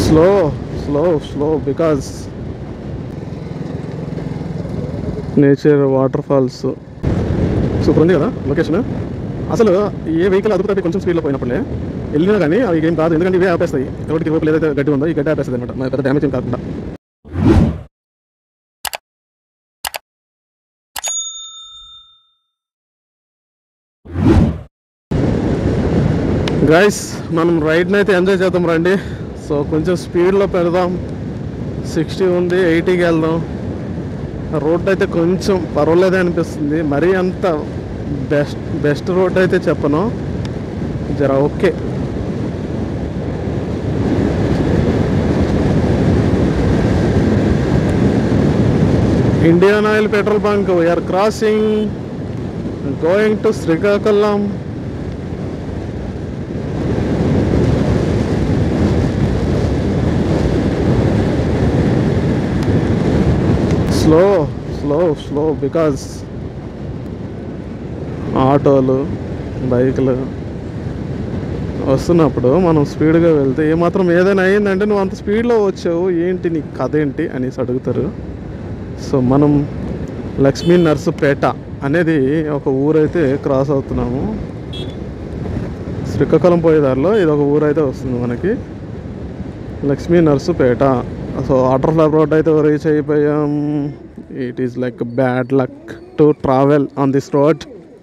slow slow slow because nature waterfalls super ఉంది కదా location అసలు ఏ వెహికల్ అదుపు తప్పి కొంచెం స్పీడ్లో పోయినప్పుడే వెళ్ళినా కానీ అవి ఏం కాదు ఎందుకంటే ఇవే ఆపేస్తాయి రోడ్డుకి ఇవ్వలేదు ఏదైతే గడ్డి ఉందో ఈ గడ్డి ఆపేస్తుంది అనమాట పెద్ద డ్యామేజ్ ఏం కాకుండా గైస్ మనం రైడ్ని అయితే ఎంజాయ్ చేద్దాం రండి సో కొంచెం స్పీడ్లో పెడదాం సిక్స్టీ ఉంది ఎయిటీకి వెళ్దాం రోడ్ అయితే కొంచెం పర్వాలేదే అనిపిస్తుంది మరీ అంత బెస్ట్ బెస్ట్ రోడ్ అయితే చెప్పను జర okay Indian oil petrol bunk we're crossing going to Srikakulam slow slow slow because ఆటోలు బైకులు వస్తున్నప్పుడు మనం స్పీడ్గా వెళ్తే ఏమాత్రం ఏదైనా అయిందంటే నువ్వు అంత స్పీడ్లో వచ్చావు ఏంటి నీ కథ ఏంటి అనేసి అడుగుతారు సో మనం లక్ష్మీ నర్సుపేట అనేది ఒక ఊరైతే క్రాస్ అవుతున్నాము శ్రీకాకుళం పోయే దారిలో ఇది ఒక ఊరైతే వస్తుంది మనకి Lakshmi Narsupeta so water flap road అయితే రీచ్ అయిపోయాం it is like bad luck to travel on this road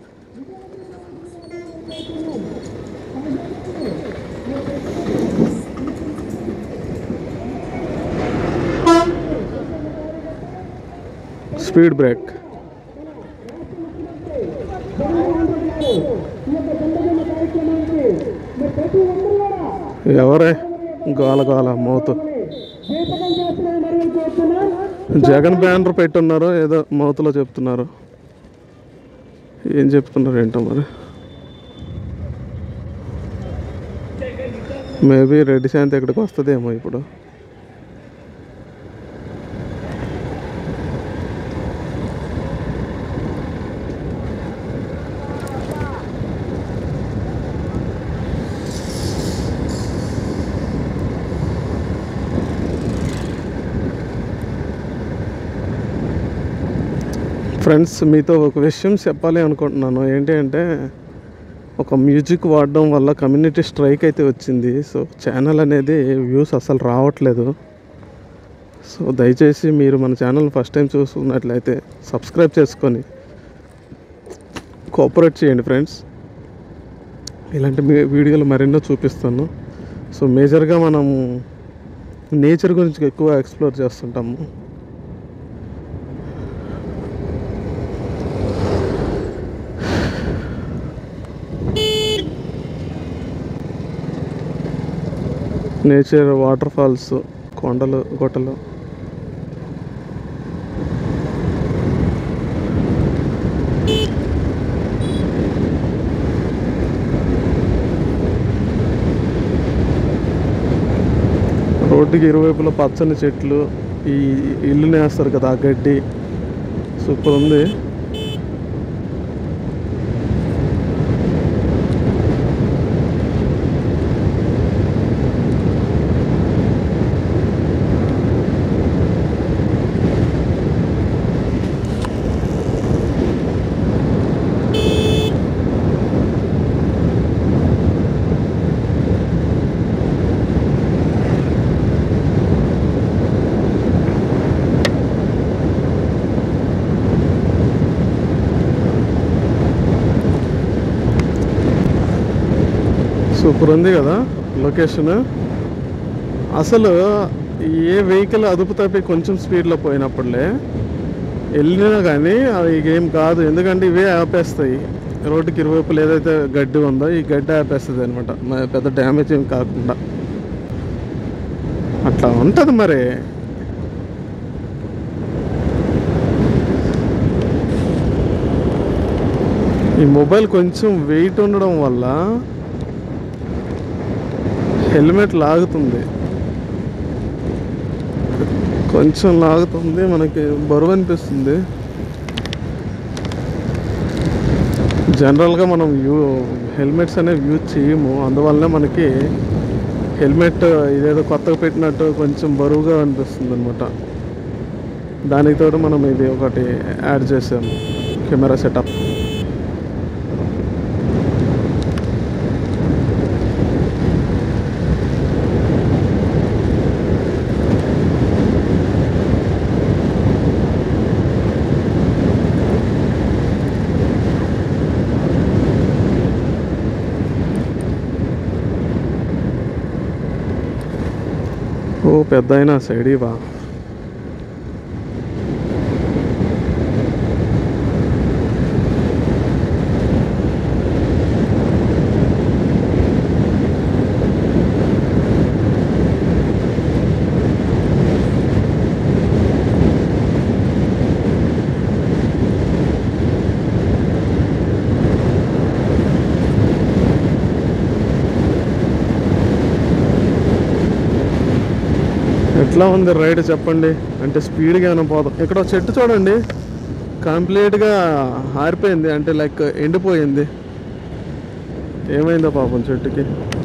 speed break ఎవరే గోల గోల మౌత్ జగన్ బ్యానర్ పెట్టున్నారు ఏదో మౌత్లో చెప్తున్నారు ఏం చెప్తున్నారు ఏంటో మరి మేబీ రెడ్డి శాంతి ఇక్కడికి వస్తుందేమో ఇప్పుడు ఫ్రెండ్స్ మీతో ఒక విషయం చెప్పాలి అనుకుంటున్నాను ఏంటి అంటే ఒక మ్యూజిక్ వాడడం వల్ల కమ్యూనిటీ స్ట్రైక్ అయితే వచ్చింది సో ఛానల్ అనేది వ్యూస్ అసలు రావట్లేదు సో దయచేసి మీరు మన ఛానల్ ఫస్ట్ టైం చూస్తున్నట్లయితే సబ్స్క్రైబ్ చేసుకొని కోఆపరేట్ చేయండి ఫ్రెండ్స్ ఇలాంటి మీ- వీడియోలు మరెన్నో చూపిస్తాను సో మేజర్గా మనము నేచర్ గురించి ఎక్కువ ఎక్స్ప్లోర్ చేస్తుంటాము నేచర్ వాటర్ ఫాల్స్ కొండలు గుట్టలు రోడ్డుకి ఇరువైపులా పచ్చని చెట్లు ఈ ఇల్లు నేస్తారు కదా ఆ గడ్డి సూపర్ ఉంది సూపర్ ఉంది కదా లొకేషన్ అసలు ఏ వెహికల్ అదుపు తప్పి కొంచెం స్పీడ్లో పోయినప్పుడులే వెళ్ళినా కానీ అవి ఏం కాదు ఎందుకంటే ఇవే ఆపేస్తాయి రోడ్డుకి ఇరువైపులు ఏదైతే గడ్డి ఉందో ఈ గడ్డి ఆపేస్తుంది అనమాట పెద్ద డ్యామేజ్ ఏం కాకుండా అట్లా ఉంటుంది మరి ఈ మొబైల్ కొంచెం వెయిట్ ఉండడం వల్ల హెల్మెట్ లాగుతుంది కొంచెం లాగుతుంది మనకి బరువు అనిపిస్తుంది జనరల్గా మనం యూ హెల్మెట్స్ అనేవి యూజ్ చేయము అందువల్లనే మనకి హెల్మెట్ ఇదేదో కొత్తగా పెట్టినట్టు కొంచెం బరువుగా అనిపిస్తుంది అనమాట దానికి తోడు మనం ఇది ఒకటి యాడ్ చేసాము కెమెరా సెటప్ ఓ పెద్ద అయినా సైడ్ ఇవా ఎట్లా ఉంది రైడ్ చెప్పండి అంటే స్పీడ్గా ఏమైనా పోదాం ఇక్కడ ఒక చెట్టు చూడండి కంప్లీట్గా ఆరిపోయింది అంటే లైక్ ఎండిపోయింది ఏమైందో పాపం చెట్టుకి